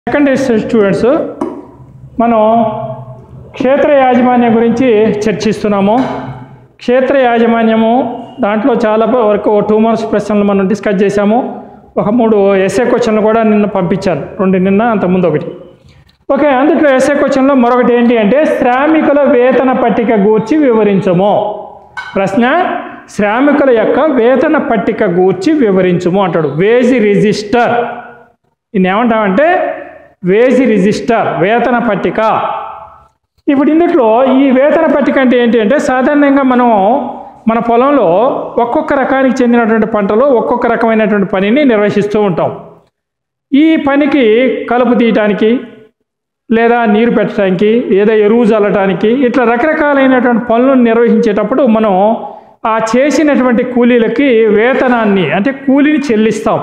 second students మనం క్షేత్ర యాజమాన్యం గురించి చర్చిస్తున్నాము క్షేత్ర యాజమాన్యము దాంట్లో చాలా వరకు టూ మార్క్స్ ప్రశ్నలు మనం డిస్కస్ చేశాము ఒక మూడు ఎస్ఏ క్వశ్చన్లు కూడా నిన్న పంపించాను రెండు నిన్న అంతకుముందు ఒకటి ఓకే అందులో ఎస్ఏ క్వశ్చన్లో మరొకటి ఏంటి అంటే శ్రామికుల వేతన పట్టిక గూర్చి వివరించము ప్రశ్న శ్రామికుల యొక్క వేతన పట్టిక గూర్చి వివరించము అంటాడు వేజ్ రిజిస్టర్ ఇది ఏమంటామంటే వేజ్ రిజిస్టర్ వేతన పట్టిక ఇప్పుడు ఇందులో ఈ వేతన పట్టిక అంటే ఏంటి అంటే సాధారణంగా మనం మన పొలంలో ఒక్కొక్క రకానికి చెందినటువంటి పంటలో ఒక్కొక్క రకమైనటువంటి పనిని నిర్వహిస్తూ ఉంటాం ఈ పనికి కలుపు తీయటానికి లేదా నీరు పెట్టడానికి లేదా ఎరువు చల్లటానికి ఇట్లా రకరకాలైనటువంటి పనులను నిర్వహించేటప్పుడు మనం ఆ చేసినటువంటి కూలీలకి వేతనాన్ని అంటే కూలిని చెల్లిస్తాం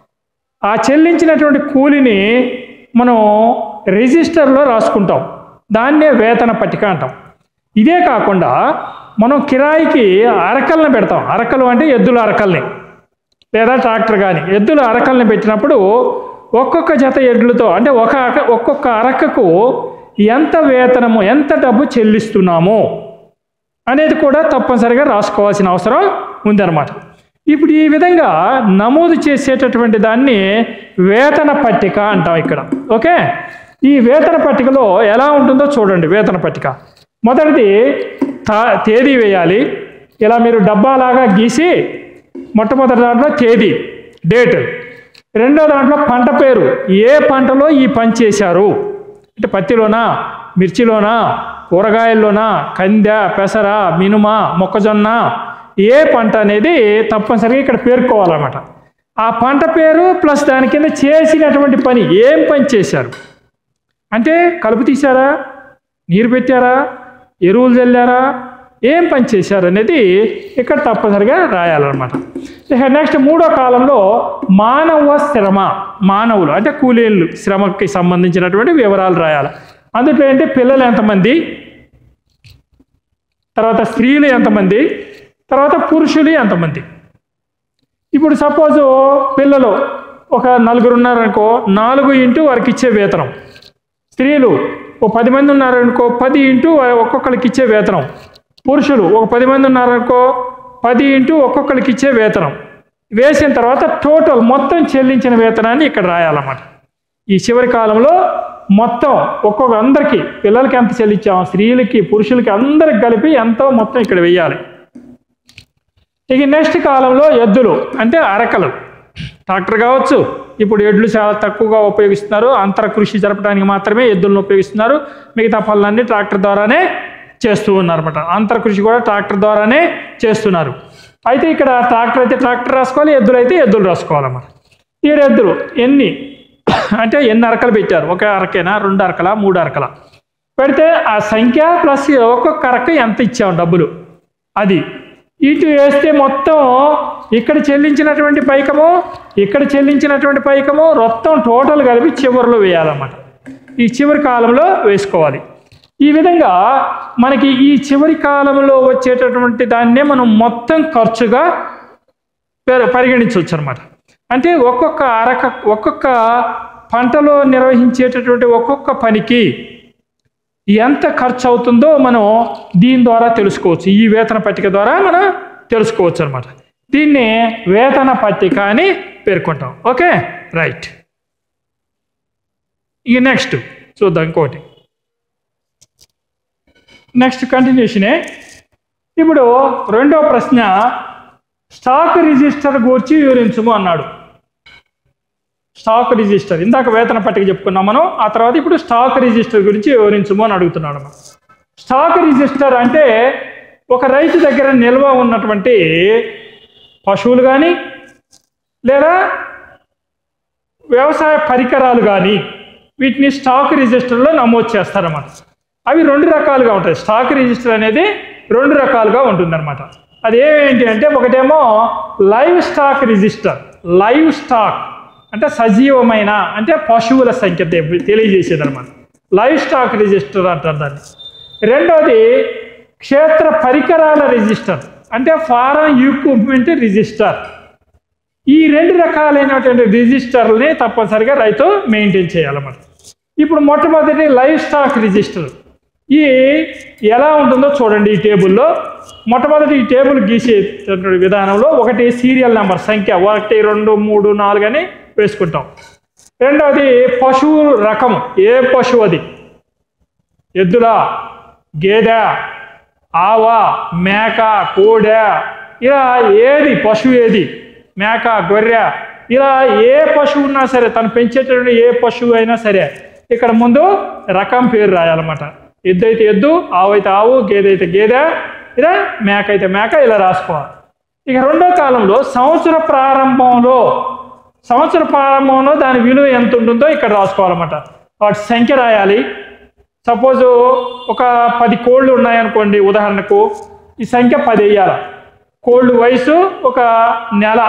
ఆ చెల్లించినటువంటి కూలిని మనం రిజిస్టర్లో రాసుకుంటాం దాన్నే వేతన పట్టిక అంటాం ఇదే కాకుండా మనం కిరాయికి అరకల్ని పెడతాం అరకలు అంటే ఎద్దుల అరకల్ని లేదా ట్రాక్టర్ కానీ ఎద్దుల అరకల్ని పెట్టినప్పుడు ఒక్కొక్క జత ఎడ్లతో అంటే ఒక అక- ఒక్కొక్క అరకకు ఎంత వేతనము ఎంత డబ్బు చెల్లిస్తున్నాము అనేది కూడా తప్పనిసరిగా రాసుకోవాల్సిన అవసరం ఉందన్నమాట ఇప్పుడు ఈ విధంగా నమోదు చేసేటటువంటి దాన్ని వేతన పట్టిక అంటాం ఇక్కడ ఓకే ఈ వేతన పట్టికలో ఎలా ఉంటుందో చూడండి వేతన పట్టిక మొదటిది తా- తేదీ వేయాలి ఇలా మీరు డబ్బాలాగా గీసి మొట్టమొదటి దాంట్లో తేదీ డేట్ రెండో దాంట్లో పంట పేరు ఏ పంటలో ఈ పని చేశారు అంటే పత్తిలోనా మిర్చిలోనా కూరగాయల్లోనా కందె పెసర మినుమ మొక్కజొన్న ఏ పంట అనేది తప్పనిసరిగా ఇక్కడ పేర్కోవాలన్నమాట ఆ పంట పేరు ప్లస్ దాని కింద చేసినటువంటి పని ఏం పని చేశారు అంటే కలుపు తీశారా నీరు పెట్టారా ఎరువులు చల్లారా ఏం పని చేశారు అనేది ఇక్కడ తప్పనిసరిగా రాయాలన్నమాట ఇక నెక్స్ట్ మూడో కాలంలో మానవ శ్రమ మానవులు అంటే కూలీలు శ్రమకి సంబంధించినటువంటి వివరాలు రాయాలి అందులో ఏంటి పిల్లలు ఎంతమంది తర్వాత స్త్రీలు ఎంతమంది తర్వాత పురుషులు ఎంతమంది ఇప్పుడు సపోజు పిల్లలు ఒక నలుగురు ఉన్నారనుకో నాలుగు ఇంటూ వారికి ఇచ్చే వేతనం స్త్రీలు ఒక పది మంది ఉన్నారనుకో పది ఇంటూ ఒక్కొక్కరికి ఇచ్చే వేతనం పురుషులు ఒక పది మంది ఉన్నారనుకో పది ఇంటూ ఒక్కొక్కరికి ఇచ్చే వేతనం వేసిన తర్వాత టోటల్ మొత్తం చెల్లించిన వేతనాన్ని ఇక్కడ రాయాలన్నమాట ఈ చివరి కాలంలో మొత్తం ఒక్కొక్క అందరికీ పిల్లలకి ఎంత చెల్లించాం స్త్రీలకి పురుషులకి అందరికి కలిపి ఎంతో మొత్తం ఇక్కడ వెయ్యాలి ఇక నెక్స్ట్ కాలంలో ఎద్దులు అంటే అరకలు ట్రాక్టర్ కావచ్చు ఇప్పుడు ఎడ్లు చాలా తక్కువగా ఉపయోగిస్తున్నారు అంతర కృషి జరపడానికి మాత్రమే ఎద్దులను ఉపయోగిస్తున్నారు మిగతా పనులన్నీ ట్రాక్టర్ ద్వారానే చేస్తూ ఉన్నారు అనమాట అంతర కృషి కూడా ట్రాక్టర్ ద్వారానే చేస్తున్నారు అయితే ఇక్కడ ట్రాక్టర్ అయితే ట్రాక్టర్ రాసుకోవాలి ఎద్దులు అయితే ఎద్దులు రాసుకోవాలన్నమాట ఈ ఎద్దులు ఎన్ని అంటే ఎన్ని అరకలు పెట్టారు ఒక అరకేనా రెండు అరకలా మూడు అరకలా పెడితే ఆ సంఖ్య ప్లస్ ఒక్కొక్క అరక ఎంత ఇచ్చాం డబ్బులు అది ఇటు వేస్తే మొత్తం ఇక్కడ చెల్లించినటువంటి పైకము ఇక్కడ చెల్లించినటువంటి పైకము మొత్తం టోటల్ కలిపి చివరిలో వేయాలన్నమాట ఈ చివరి కాలంలో వేసుకోవాలి ఈ విధంగా మనకి ఈ చివరి కాలంలో వచ్చేటటువంటి దాన్నే మనం మొత్తం ఖర్చుగా పెర- పరిగణించవచ్చు అనమాట అంటే ఒక్కొక్క అరక ఒక్కొక్క పంటలో నిర్వహించేటటువంటి ఒక్కొక్క పనికి ఎంత ఖర్చు అవుతుందో మనం దీని ద్వారా తెలుసుకోవచ్చు ఈ వేతన పట్టిక ద్వారా మనం తెలుసుకోవచ్చు అనమాట దీన్ని వేతన పట్టిక అని పేర్కొంటాం ఓకే రైట్ ఇక నెక్స్ట్ చూద్దాం ఇంకోటి నెక్స్ట్ కంటిన్యూషనే ఇప్పుడు రెండో ప్రశ్న స్టాక్ రిజిస్టర్ గూర్చి వివరించుము అన్నాడు స్టాక్ రిజిస్టర్ ఇందాక వేతన పట్టిక చెప్పుకున్నాం మనం ఆ తర్వాత ఇప్పుడు స్టాక్ రిజిస్టర్ గురించి వివరించము అని అడుగుతున్నాడు మనం స్టాక్ రిజిస్టర్ అంటే ఒక రైతు దగ్గర నిల్వ ఉన్నటువంటి పశువులు కానీ లేదా వ్యవసాయ పరికరాలు కానీ వీటిని స్టాక్ రిజిస్టర్లో నమోదు చేస్తారన్నమాట అవి రెండు రకాలుగా ఉంటాయి స్టాక్ రిజిస్టర్ అనేది రెండు రకాలుగా ఉంటుందన్నమాట అది ఏంటి అంటే ఒకటేమో livestock register livestock అంటే సజీవమైన అంటే పశువుల సంఖ్య తె- తెలియజేసేదన్నమాట లైవ్ స్టాక్ రిజిస్టర్ అంటారు దాన్ని రెండోది క్షేత్ర పరికరాల రిజిస్టర్ అంటే ఫారం ఈక్విప్మెంట్ రిజిస్టర్ ఈ రెండు రకాలైనటువంటి రిజిస్టర్ని తప్పనిసరిగా రైతు మెయింటైన్ చేయాలన్నమాట ఇప్పుడు మొట్టమొదటి లైవ్ స్టాక్ రిజిస్టర్ ఈ ఎలా ఉంటుందో చూడండి ఈ టేబుల్లో మొట్టమొదటి ఈ టేబుల్ గీసే విధానంలో ఒకటి సీరియల్ నెంబర్ సంఖ్య ఒకటి రెండు మూడు నాలుగు అని వేసుకుంటాం రెండవది పశువు రకం ఏ పశువు అది ఎద్దుల గేదె ఆవ మేక కోడె ఇలా ఏది పశువు ఏది మేక గొర్రె ఇలా ఏ పశువు ఉన్నా సరే తను పెంచేటటువంటి ఏ పశువు అయినా సరే ఇక్కడ ముందు రకం పేరు రాయాలన్నమాట ఎద్దు అయితే ఎద్దు ఆవు అయితే ఆవు గేదె అయితే గేదె ఇలా మేక అయితే మేక ఇలా రాసుకోవాలి ఇక రెండో కాలంలో సంవత్సర ప్రారంభంలో సంవత్సర ప్రారంభంలో దాని విలువ ఎంత ఉంటుందో ఇక్కడ రాసుకోవాలన్నమాట వాటి సంఖ్య రాయాలి సపోజ్ ఒక పది కోళ్ళు ఉన్నాయనుకోండి ఉదాహరణకు ఈ సంఖ్య పది వేయాలి కోళ్ళు వయసు ఒక నెల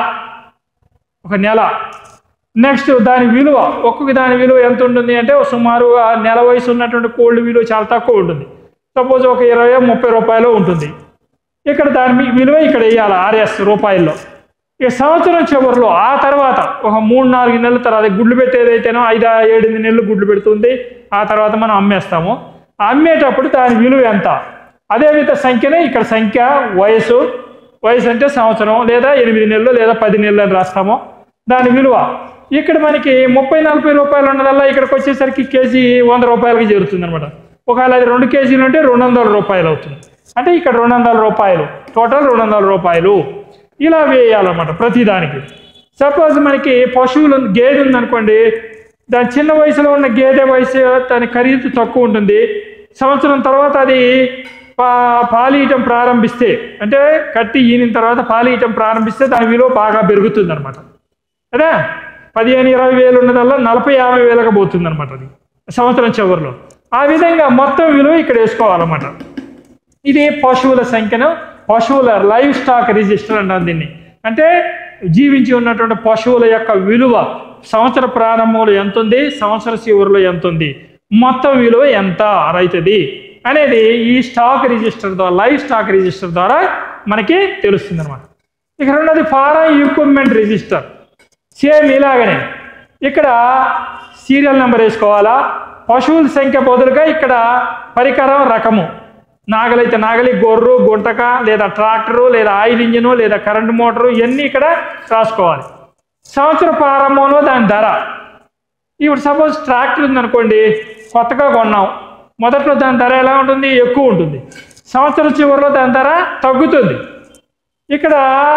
ఒక నెల నెక్స్ట్ దాని విలువ ఒక్కొక్క దాని విలువ ఎంత ఉంటుంది అంటే సుమారు ఆ నెల వయసు ఉన్నటువంటి కోళ్ళు విలువ చాలా తక్కువ ఉంటుంది సపోజ్ ఒక ఇరవై ముప్పై రూపాయలు ఉంటుంది ఇక్కడ దాని మీ- విలువ ఇక్కడ వేయాలి ఆర్ఎస్ రూపాయల్లో ఇక సంవత్సరం చివరిలో ఆ తర్వాత ఒక మూడు నాలుగు నెలల తర్వాత గుడ్లు పెట్టేదైతేనో ఐదు ఏడు నెలలు గుడ్లు పెడుతుంది ఆ తర్వాత మనం అమ్మేస్తాము అమ్మేటప్పుడు దాని విలువ ఎంత అదేవిధ సంఖ్యనే ఇక్కడ సంఖ్య వయసు వయసు అంటే సంవత్సరం లేదా ఎనిమిది నెలలు లేదా పది నెలలు అని రాస్తాము దాని విలువ ఇక్కడ మనకి ముప్పై నలభై రూపాయలు ఉన్నదల్లా ఇక్కడికి వచ్చేసరికి కేజీ వంద రూపాయలకి చేరుతుంది అనమాట ఒకవేళ అది రెండు కేజీలు ఉంటే రెండు వందల రూపాయలు అవుతుంది అంటే ఇక్కడ రెండు వందల రూపాయలు టోటల్ రెండు వందల రూపాయలు ఇలా వేయాలన్నమాట ప్రతిదానికి సపోజ్ మనకి పశువులు గేదె ఉందనుకోండి దాని చిన్న వయసులో ఉన్న గేదె వయసు దాని ఖరీదు తక్కువ ఉంటుంది సంవత్సరం తర్వాత అది పా పాలీయటం ప్రారంభిస్తే అంటే కట్టి ఈనిన తర్వాత పాలీయటం ప్రారంభిస్తే దాని విలువ బాగా పెరుగుతుంది అనమాట అదే పదిహేను ఇరవై వేలు ఉన్నదల్లా నలభై యాభై వేలకు పోతుంది అనమాట అది సంవత్సరం చివరిలో ఆ విధంగా మొత్తం విలువ ఇక్కడ వేసుకోవాలన్నమాట ఇది పశువుల సంఖ్యను పశువుల లైవ్ స్టాక్ రిజిస్టర్ అంటాం దీన్ని అంటే జీవించి ఉన్నటువంటి పశువుల యొక్క విలువ సంవత్సర ప్రారంభంలో ఎంత ఉంది సంవత్సర చివరిలో ఎంత ఉంది మొత్తం విలువ ఎంత రైతుది అనేది ఈ స్టాక్ రిజిస్టర్ ద్వారా లైవ్ స్టాక్ రిజిస్టర్ ద్వారా మనకి తెలుస్తుంది అనమాట ఇక రెండోది ఫారం ఈక్విప్మెంట్ రిజిస్టర్ సేమ్ ఇలాగనే ఇక్కడ సీరియల్ నెంబర్ వేసుకోవాలా పశువుల సంఖ్య బదులుగా ఇక్కడ పరికరం రకము నాగలైతే నాగలి గొర్రు గుంటక లేదా ట్రాక్టరు లేదా ఆయిల్ ఇంజిను లేదా కరెంటు మోటారు ఇవన్నీ ఇక్కడ రాసుకోవాలి సంవత్సర ప్రారంభంలో దాని ధర ఇప్పుడు సపోజ్ ట్రాక్టర్ ఉందనుకోండి కొత్తగా కొన్నాం మొదట్లో దాని ధర ఎలా ఉంటుంది ఎక్కువ ఉంటుంది సంవత్సరం చివరిలో దాని ధర తగ్గుతుంది ఇక్కడ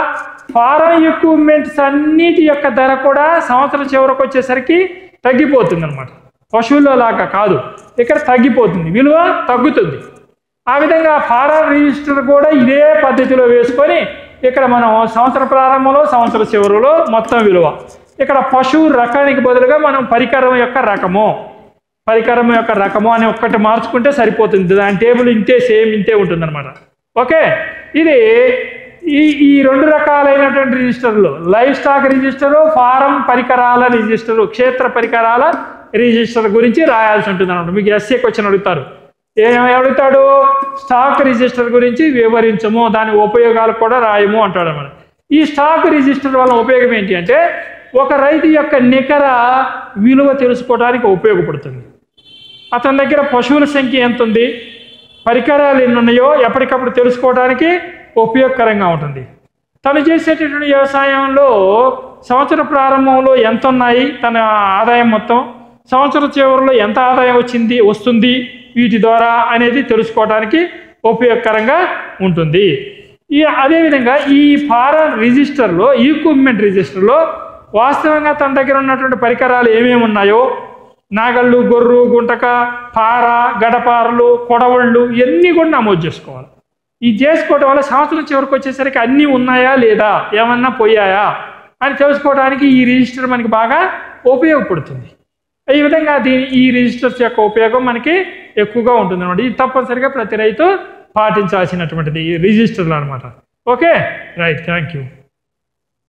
ఫారం ఎక్విప్మెంట్స్ అన్నిటి యొక్క ధర కూడా సంవత్సరం చివరకు వచ్చేసరికి తగ్గిపోతుంది అనమాట పశువుల్లో లాగా కాదు ఇక్కడ తగ్గిపోతుంది విలువ తగ్గుతుంది ఆ విధంగా ఫారం రిజిస్టర్ కూడా ఇదే పద్ధతిలో వేసుకొని ఇక్కడ మనం సంవత్సర ప్రారంభంలో సంవత్సర చివరిలో మొత్తం విలువ ఇక్కడ పశువు రకానికి బదులుగా మనం పరికరం యొక్క రకము పరికరం యొక్క రకము అని ఒక్కటి మార్చుకుంటే సరిపోతుంది దాని టేబుల్ ఇంతే సేమ్ ఇంతే ఉంటుంది అనమాట ఓకే ఇది ఈ ఈ రెండు రకాలైనటువంటి రిజిస్టర్లు లైవ్ స్టాక్ రిజిస్టరు ఫారం పరికరాల రిజిస్టరు క్షేత్ర పరికరాల రిజిస్టర్ గురించి రాయాల్సి ఉంటుంది అనమాట మీకు ఎస్ఏ క్వశ్చన్ అడుగుతారు ఏం అడుగుతాడు స్టాక్ రిజిస్టర్ గురించి వివరించము దాని ఉపయోగాలు కూడా రాయము అంటాడు అనమాట ఈ స్టాక్ రిజిస్టర్ వల్ల ఉపయోగం ఏంటి అంటే ఒక రైతు యొక్క నికర విలువ తెలుసుకోవడానికి ఉపయోగపడుతుంది అతని దగ్గర పశువుల సంఖ్య ఎంత ఉంది పరికరాలు ఎన్ని ఉన్నాయో ఎప్పటికప్పుడు తెలుసుకోవడానికి ఉపయోగకరంగా ఉంటుంది తను చేసేటటువంటి వ్యవసాయంలో సంవత్సర ప్రారంభంలో ఎంత ఉన్నాయి తన ఆదాయం మొత్తం సంవత్సరం చివరిలో ఎంత ఆదాయం వచ్చింది వస్తుంది వీటి ద్వారా అనేది తెలుసుకోవడానికి ఉపయోగకరంగా ఉంటుంది ఈ అదేవిధంగా ఈ ఫారం రిజిస్టర్లో ఈక్విప్మెంట్ రిజిస్టర్లో వాస్తవంగా తన దగ్గర ఉన్నటువంటి పరికరాలు ఏమేమి ఉన్నాయో నాగళ్ళు గొర్రు గుంటక పార గడపారలు కొడవళ్ళు ఇవన్నీ కూడా నమోదు చేసుకోవాలి ఇది చేసుకోవడం వల్ల సంవత్సరం చివరికి వచ్చేసరికి అన్నీ ఉన్నాయా లేదా ఏమన్నా పోయాయా అని తెలుసుకోవడానికి ఈ రిజిస్టర్ మనకి బాగా ఉపయోగపడుతుంది ఈ విధంగా దీని ఈ రిజిస్టర్స్ యొక్క ఉపయోగం మనకి ఎక్కువగా ఉంటుంది అనమాట ఇది తప్పనిసరిగా ప్రతి రైతు పాటించాల్సినటువంటిది ఈ రిజిస్టర్లు అనమాట ఓకే రైట్ థ్యాంక్ యూ